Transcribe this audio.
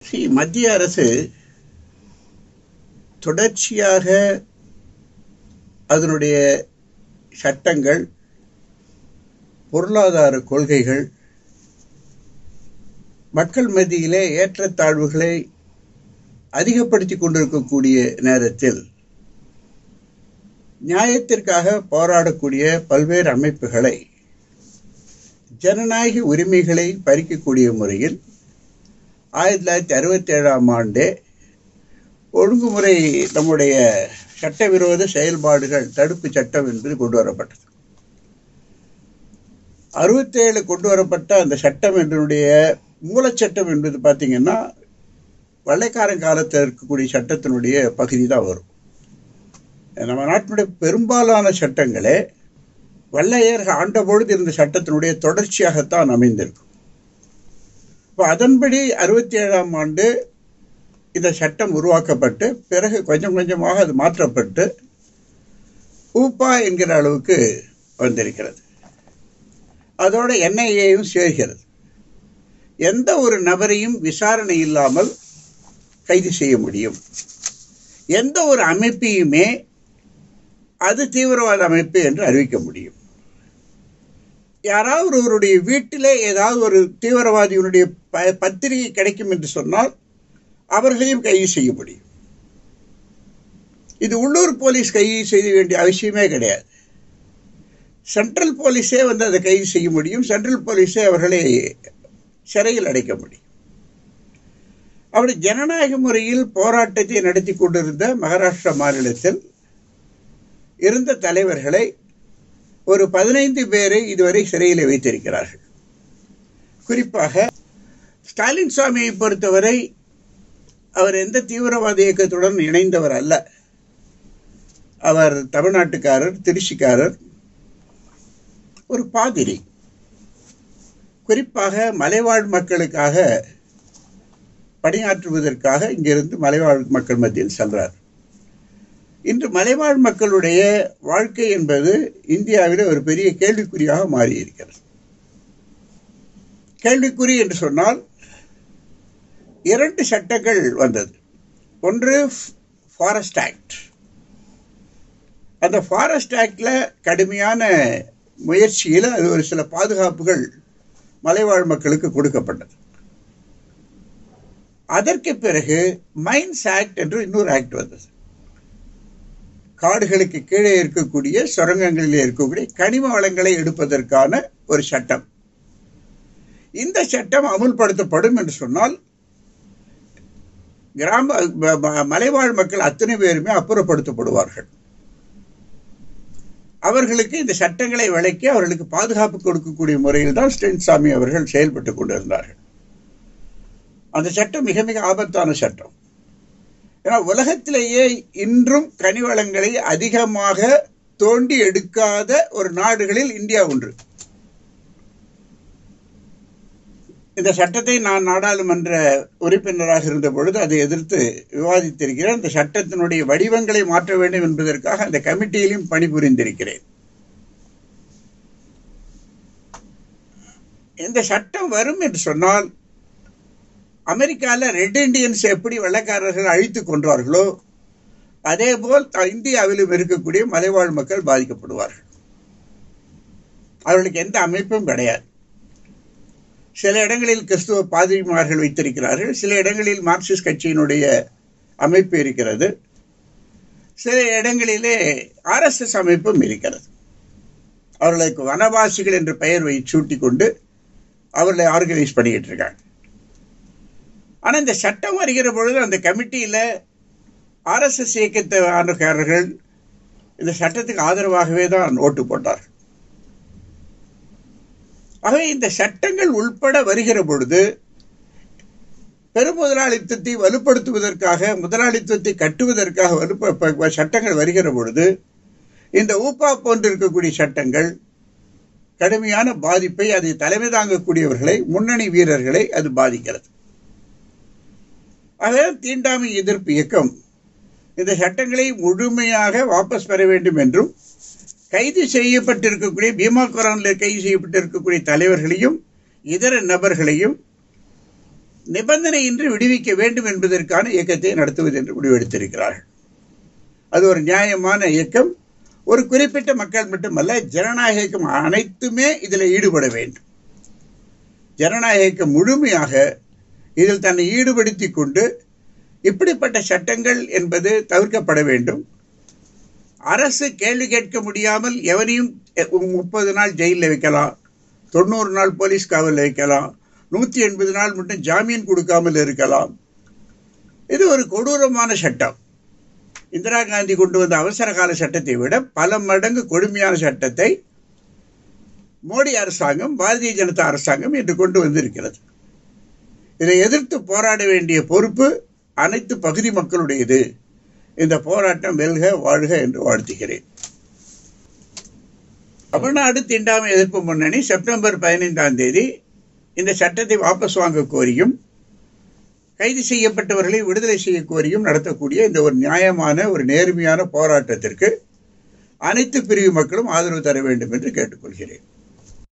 See, மத்திய அரசு தொடர்ச்சியாக அதனுடைய சட்டங்கள் பொருளாதார கொள்கைகள் மக்கள் மத்தியிலே ஏற்றத்தாழ்வுகளை அதிகப்படுத்தி கொண்டிருக்கக்கூடிய நேரத்தில் நியாயத்திற்காக போராடக்கூடிய பல்வேறு அமைப்புகளை ஜனநாயக உரிமைகளை பறிக்கக்கூடிய முறையில் ஆயிரத்தி தொள்ளாயிரத்தி அறுபத்தி ஏழாம் ஆண்டு ஒழுங்குமுறை நம்முடைய சட்டவிரோத செயல்பாடுகள் தடுப்பு சட்டம் என்பது கொண்டு வரப்பட்டது அறுபத்தேழு கொண்டு வரப்பட்ட அந்த சட்டம் என்பதனுடைய மூலச்சட்டம் என்பது பார்த்தீங்கன்னா வெள்ளைக்காரன் காலத்தில் இருக்கக்கூடிய சட்டத்தினுடைய பகுதி தான் வரும் நம்ம நாட்டினுடைய பெரும்பாலான சட்டங்களே வெள்ளையர் ஆண்ட பொழுது இருந்த சட்டத்தினுடைய தொடர்ச்சியாகத்தான் அமைந்திருக்கும் இப்போ அதன்படி அறுபத்தி ஏழாம் ஆண்டு இந்த சட்டம் உருவாக்கப்பட்டு பிறகு கொஞ்சம் கொஞ்சமாக அது மாற்றப்பட்டு ஊப்பா என்கிற அளவுக்கு வந்திருக்கிறது அதோட என்ஐஏயும் சேர்கிறது எந்த ஒரு நபரையும் விசாரணை இல்லாமல் கைது செய்ய முடியும் எந்த ஒரு அமைப்பையுமே அது தீவிரவாத அமைப்பு என்று அறிவிக்க முடியும் யாராவது ஒருவருடைய வீட்டிலே ஏதாவது ஒரு தீவிரவாதியினுடைய ப பத்திரிகை கிடைக்கும் என்று சொன்னால் அவர்களையும் கைது செய்ய முடியும் இது உள்ளூர் போலீஸ் கைது செய்ய வேண்டிய அவசியமே கிடையாது சென்ட்ரல் போலீஸே வந்து அதை கைது செய்ய முடியும் சென்ட்ரல் போலீஸே அவர்களை சிறையில் அடைக்க முடியும் அப்படி ஜனநாயக முறையில் போராட்டத்தை நடத்தி கொண்டிருந்த மகாராஷ்டிரா மாநிலத்தில் இருந்த தலைவர்களை ஒரு பதினைந்து பேரை இதுவரை சிறையில் வைத்திருக்கிறார்கள் குறிப்பாக ஸ்டாலின் சுவாமியை பொறுத்தவரை அவர் எந்த தீவிரவாத இயக்கத்துடன் இணைந்தவர் அல்ல அவர் தமிழ்நாட்டுக்காரர் திருச்சிக்காரர் ஒரு பாதிரி குறிப்பாக மலைவாழ் மக்களுக்காக பணியாற்றுவதற்காக இங்கிருந்து மலைவாழ் மக்கள் மத்தியில் சென்றார் இன்று மலைவாழ் மக்களுடைய வாழ்க்கை என்பது இந்தியாவில் ஒரு பெரிய கேள்விக்குறியாக மாறியிருக்கிறது கேள்விக்குறி என்று சொன்னால் இரண்டு சட்டங்கள் வந்தது ஒன்று ஃபாரஸ்ட் ஆக்ட் அந்த ஃபாரஸ்ட் ஆக்டில் கடுமையான முயற்சியில் அது ஒரு சில பாதுகாப்புகள் மலைவாழ் மக்களுக்கு கொடுக்கப்பட்டது அதற்கு பிறகு மைன்ஸ் ஆக்ட் என்று இன்னொரு ஆக்ட் வந்தது காடுகளுக்கு கீழே இருக்கக்கூடிய சுரங்கங்களில் இருக்கக்கூடிய கனிம வளங்களை எடுப்பதற்கான ஒரு சட்டம் இந்த சட்டம் அமுல்படுத்தப்படும் என்று சொன்னால் கிராம மலைவாழ் மக்கள் அத்தனை பேருமே அப்புறப்படுத்தப்படுவார்கள் அவர்களுக்கு இந்த சட்டங்களை விளக்கி அவர்களுக்கு பாதுகாப்பு கொடுக்கக்கூடிய முறையில் தான் ஸ்டென்சாமி அவர்கள் செயல்பட்டு கொண்டிருந்தார்கள் அந்த சட்டம் மிக மிக ஆபத்தான சட்டம் ஏன்னா உலகத்திலேயே இன்றும் கனிவளங்களை அதிகமாக தோண்டி எடுக்காத ஒரு நாடுகளில் இந்தியா ஒன்று இந்த சட்டத்தை நான் நாடாளுமன்ற உறுப்பினராக இருந்த பொழுது அதை எதிர்த்து விவாதித்திருக்கிறேன் இந்த சட்டத்தினுடைய வடிவங்களை மாற்ற வேண்டும் என்பதற்காக அந்த கமிட்டியிலும் பணிபுரிந்திருக்கிறேன் இந்த சட்டம் வரும் என்று சொன்னால் அமெரிக்காவில் ரெட் இண்டியன்ஸ் எப்படி வெள்ளக்காரர்கள் அழித்து கொன்றார்களோ அதே போல் இந்தியாவிலும் இருக்கக்கூடிய மலைவாழ் மக்கள் பாதிக்கப்படுவார்கள் அவர்களுக்கு எந்த அமைப்பும் கிடையாது சில இடங்களில் கிறிஸ்துவ பாதிரிமார்கள் வைத்திருக்கிறார்கள் சில இடங்களில் மார்க்சிஸ்ட் கட்சியினுடைய அமைப்பு இருக்கிறது சில இடங்களிலே ஆர்எஸ்எஸ் அமைப்பும் இருக்கிறது அவர்களுக்கு வனவாசிகள் என்ற பெயர் வை சூட்டி கொண்டு அவர்களை ஆர்கனைஸ் பண்ணிக்கிட்டு இருக்காங்க ஆனால் இந்த சட்டம் வருகிற பொழுது அந்த கமிட்டியில் ஆர்எஸ்எஸ் இயக்கத்தை ஆண்டுகாரர்கள் இந்த சட்டத்துக்கு ஆதரவாகவே தான் ஓட்டு போட்டார்கள் ஆகவே இந்த சட்டங்கள் உள்பட வருகிற பொழுது பெருமுதலாளித்தத்தை வலுப்படுத்துவதற்காக முதலாளித்துவத்தை கட்டுவதற்காக வலுப்ப சட்டங்கள் வருகிற பொழுது இந்த ஊப்பா போன்று இருக்கக்கூடிய சட்டங்கள் கடுமையான பாதிப்பை அதை தலைமை தாங்கக்கூடியவர்களை முன்னணி வீரர்களை அது பாதிக்கிறது ஆக தீண்டாமை எதிர்ப்பு இயக்கம் இந்த சட்டங்களை முழுமையாக வாபஸ் பெற வேண்டும் என்றும் கைது செய்யப்பட்டிருக்கக்கூடிய பீமா குரானில் கைது செய்யப்பட்டிருக்கக்கூடிய தலைவர்களையும் இதர நபர்களையும் நிபந்தனையின்றி விடுவிக்க வேண்டும் என்பதற்கான இயக்கத்தை நடத்துவது என்று முடிவெடுத்திருக்கிறார்கள் அது ஒரு நியாயமான இயக்கம் ஒரு குறிப்பிட்ட மக்கள் மட்டுமல்ல ஜனநாயக இயக்கம் அனைத்துமே இதில் ஈடுபட வேண்டும் ஜனநாயக இயக்கம் முழுமையாக இதில் தன்னை ஈடுபடுத்திக் கொண்டு இப்படிப்பட்ட சட்டங்கள் என்பது தவிர்க்கப்பட வேண்டும் அரசு கேள்வி கேட்க முடியாமல் எவனையும் முப்பது நாள் ஜெயிலில் வைக்கலாம் தொண்ணூறு நாள் போலீஸ் காவலில் வைக்கலாம் நூற்றி எண்பது நாள் மட்டும் ஜாமீன் கொடுக்காமல் இருக்கலாம் இது ஒரு கொடூரமான சட்டம் இந்திரா காந்தி கொண்டு வந்த அவசர கால சட்டத்தை விட பல மடங்கு கொடுமையான சட்டத்தை மோடி அரசாங்கம் பாரதிய ஜனதா அரசாங்கம் இன்று கொண்டு வந்திருக்கிறது இதை எதிர்த்து போராட வேண்டிய பொறுப்பு அனைத்து பகுதி மக்களுடையது இந்த போராட்டம் வெல்க வாழ்க என்று வாழ்த்துகிறேன் தமிழ்நாடு தீண்டாமை எதிர்ப்பு முன்னணி செப்டம்பர் பதினைந்தாம் தேதி இந்த சட்டத்தை வாபஸ் வாங்க கோரியும் கைது செய்யப்பட்டவர்களை விடுதலை செய்ய கோரியும் நடத்தக்கூடிய இந்த ஒரு நியாயமான ஒரு நேர்மையான போராட்டத்திற்கு அனைத்து பிரிவு மக்களும் ஆதரவு தர வேண்டும் என்று கேட்டுக்கொள்கிறேன்